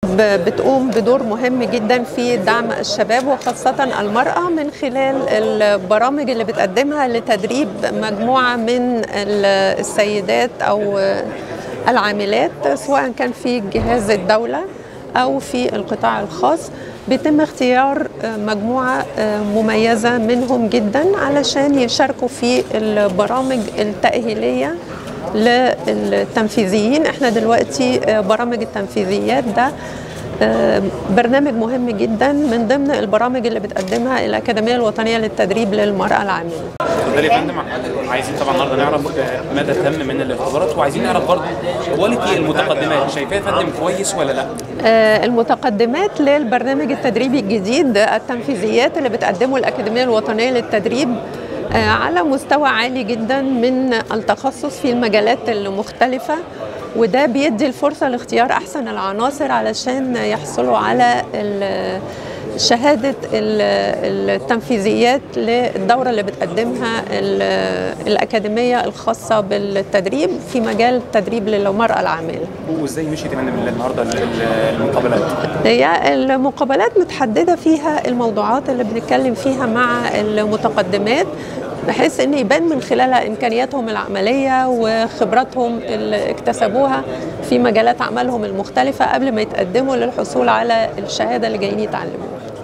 بتقوم بدور مهم جدا في دعم الشباب وخاصة المرأة من خلال البرامج اللي بتقدمها لتدريب مجموعة من السيدات أو العاملات سواء كان في جهاز الدولة أو في القطاع الخاص بيتم اختيار مجموعة مميزة منهم جدا علشان يشاركوا في البرامج التأهيلية للتنفيذيين احنا دلوقتي برامج التنفيذيات ده برنامج مهم جدا من ضمن البرامج اللي بتقدمها الأكاديمية الوطنية للتدريب للمرأة العاملة اتفضلي يا فندم عايزين طبعا النهارده نعرف مدى تم من الاختبارات وعايزين نعرف برضه كواليتي المتقدمات شايفاه يا فندم كويس ولا لا؟ المتقدمات للبرنامج التدريبي الجديد التنفيذيات اللي بتقدمه الأكاديمية الوطنية للتدريب على مستوى عالي جدا من التخصص في المجالات المختلفة وده بيدي الفرصة لاختيار أحسن العناصر علشان يحصلوا على شهادة التنفيذيات للدورة اللي بتقدمها الأكاديمية الخاصة بالتدريب في مجال التدريب للمرأة العاملة وازاي مشيت من النهارده المقابلات؟ هي المقابلات متحددة فيها الموضوعات اللي بنتكلم فيها مع المتقدمات بحيث ان يبان من خلالها امكانياتهم العمليه وخبراتهم اللي اكتسبوها في مجالات عملهم المختلفه قبل ما يتقدموا للحصول على الشهاده اللي جايين يتعلموها